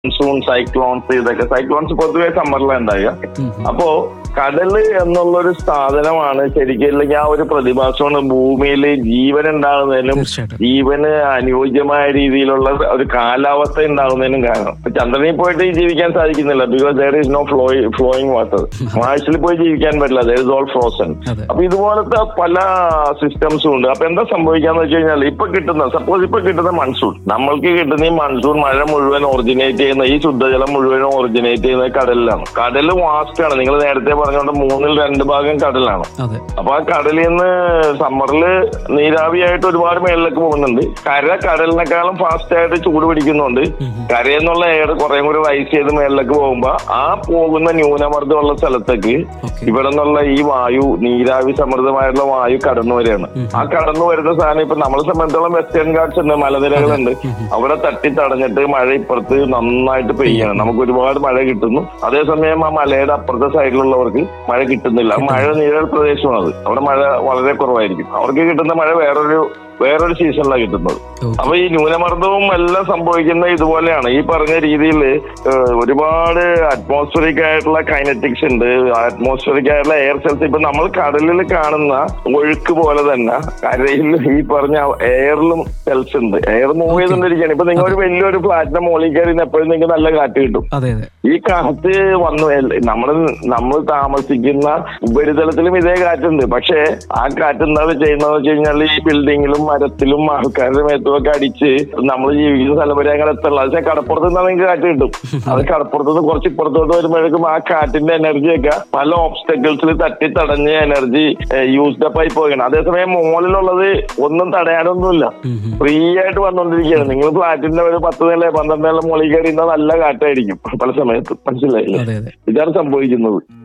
Monsoon cyclones ഇതൊക്കെ cyclones പൊതുവെ സമ്മറിലാണ് ഉണ്ടാവുക അപ്പോ കടല് എന്നുള്ളൊരു സാധനമാണ് ശരിക്കും അല്ലെങ്കിൽ ആ ഒരു പ്രതിഭാസമാണ് ഭൂമിയിൽ ജീവൻ ഉണ്ടാകുന്നതിനും തീർച്ചയായിട്ടും ജീവന് അനുയോജ്യമായ രീതിയിലുള്ള ഒരു കാലാവസ്ഥ ഉണ്ടാകുന്നതിനും കാരണം ഇപ്പൊ ചന്ദ്രനിൽ പോയിട്ട് ജീവിക്കാൻ സാധിക്കുന്നില്ല because there is no flow flowing water മാഴ്സിൽ പോയി ജീവിക്കാൻ പറ്റില്ല ദർ ഇസ് ഓൾ ഫ്രോസൺ അതെ അപ്പൊ ഇതുപോലത്തെ പല സിസ്റ്റംസും ഉണ്ട് അപ്പൊ എന്താ സംഭവിക്കാന്ന് വെച്ച് കഴിഞ്ഞാൽ ഇപ്പൊ കിട്ടുന്ന സപ്പോസ് ഇപ്പൊ കിട്ടുന്ന മൺസൂൺ നമ്മൾക്ക് കിട്ടുന്ന ഈ മൺസൂൺ മഴ മുഴുവൻ ഒറിജിനേറ്റ് ചെയ്യുന്ന ഈ ശുദ്ധജലം മുഴുവൻ ഒറിജിനേറ്റ് ചെയ്യുന്നത് കടലിലാണ് കടല് വാസ്റ്റ് ആണ് നിങ്ങൾ നേരത്തെ പറഞ്ഞുകൊണ്ട് മൂന്നിൽ രണ്ട് ഭാഗം കടലാണ് അതെ അപ്പൊ ആ കടലിൽ നിന്ന് സമ്മറിൽ നീരാവിയായിട്ട് ഒരുപാട് മേളിലേക്ക് പോകുന്നുണ്ട് കര കടലിനേക്കാളും ഫാസ്റ്റ് ആയിട്ട് ചൂട് പിടിക്കുന്നുണ്ട് കരയെന്നുള്ള എയർ കുറെ കൂടി റൈസ് ചെയ്ത് മേളിലേക്ക് പോകുമ്പോ ആ പോകുന്ന ന്യൂനമർദ്ദമുള്ള സ്ഥലത്തേക്ക് ഓക്കെ ഇവിടെ നിന്നുള്ള ഈ വായു നീരാവി സമൃദ്ധമായിട്ടുള്ള വായു കടന്നു വരികയാണ് ആ കടന്നു വരുന്ന സാധനം ഇപ്പൊ നമ്മളെ സംബന്ധിച്ചോളം വെസ്റ്റേൺ ഗാർഡ്സ് ഉണ്ട് മലനിരകളുണ്ട് അവിടെ തട്ടി തടഞ്ഞിട്ട് മഴ ഇപ്പുറത്ത് നന്നായിട്ട് പെയ്യാണ് നമുക്ക് ഒരുപാട് മഴ കിട്ടുന്നു അതേസമയം ആ മലയുടെ അപ്പുറത്തെ സൈഡിലുള്ളവർക്ക് മഴ കിട്ടുന്നില്ല ആ മഴ നീരൽ പ്രദേശമാണ് അത് അവിടെ മഴ വളരെ കുറവായിരിക്കും അവർക്ക് കിട്ടുന്ന മഴ വേറൊരു വേറൊരു സീസണിലാണ് കിട്ടുന്നത് ഓക്കെ അപ്പൊ ഈ ന്യൂനമർദ്ദവും എല്ലാം സംഭവിക്കുന്ന ഇതുപോലെയാണ് ഈ പറഞ്ഞ രീതിയിൽ ഒരുപാട് അറ്റ്മോസ്ഫറിക് ആയിട്ടുള്ള കൈനറ്റിക്സ് ഉണ്ട് അറ്റ്മോസ്ഫറിക് ആയിട്ടുള്ള എയർ സെൽസ് ഇപ്പൊ നമ്മൾ കടലിൽ കാണുന്ന ഒഴുക്ക് പോലെ തന്നെ കരയിൽ ഈ പറഞ്ഞ എയറിലും സെൽസ് ഉണ്ട് എയർ മൂവ് ചെയ്തുകൊണ്ടിരിക്കുകയാണ് ഇപ്പൊ നിങ്ങൾ ഒരു വലിയൊരു ഫ്ലാറ്റിന്റെ മുകളിൽ കയറി എപ്പോഴും നിങ്ങൾക്ക് നല്ല കാറ്റ് കിട്ടും അതെ അതെ ഈ കാറ്റ് വന്നു നമ്മൾ നമ്മൾ താമസിക്കുന്ന ഉപരിതലത്തിലും ഇതേ കാറ്റുണ്ട് പക്ഷേ ആ കാറ്റ് എന്താണ് ചെയ്യുന്നത് വെച്ച് കഴിഞ്ഞാൽ ഈ ബിൽഡിങ്ങിലും മരത്തിലും ആൾക്കാരുടെ മേത്തുമൊക്കെ അടിച്ച് നമ്മൾ ജീവിക്കുന്ന സ്ഥലം വരെ അങ്ങനെ എത്തല്ല പക്ഷേ കടപ്പുറത്ത് നിന്നാണ് നിങ്ങൾക്ക് കാറ്റ് കിട്ടും അത് കടപ്പുറത്ത് നിന്ന് കുറച്ച് ഇപ്പുറത്തോട്ട് വരുമ്പോഴേക്കും ആ കാറ്റിന്റെ എനർജിയൊക്കെ പല ഓബ്സ്റ്റക്കിൾസിൽ തട്ടി തടഞ്ഞ് എനർജി യൂസ്ഡ് അപ്പ് ആയി പോവുകയാണ് അതേസമയം മുകളിലുള്ളത് ഒന്നും തടയാനൊന്നുമില്ല ഉം, ഉം. ഫ്രീ ആയിട്ട് വന്നുകൊണ്ടിരിക്കുകയാണ് നിങ്ങൾ ഫ്ലാറ്റിന്റെ ഒരു പത്ത് നില പന്ത്രണ്ട് നില മുകളിൽ കയറി ഇരുന്നാൽ നല്ല കാറ്റായിരിക്കും പല സമയത്ത് മനസ്സിലായില്ലേ അതെ അതെ ഇതാണ് സംഭവിക്കുന്നത്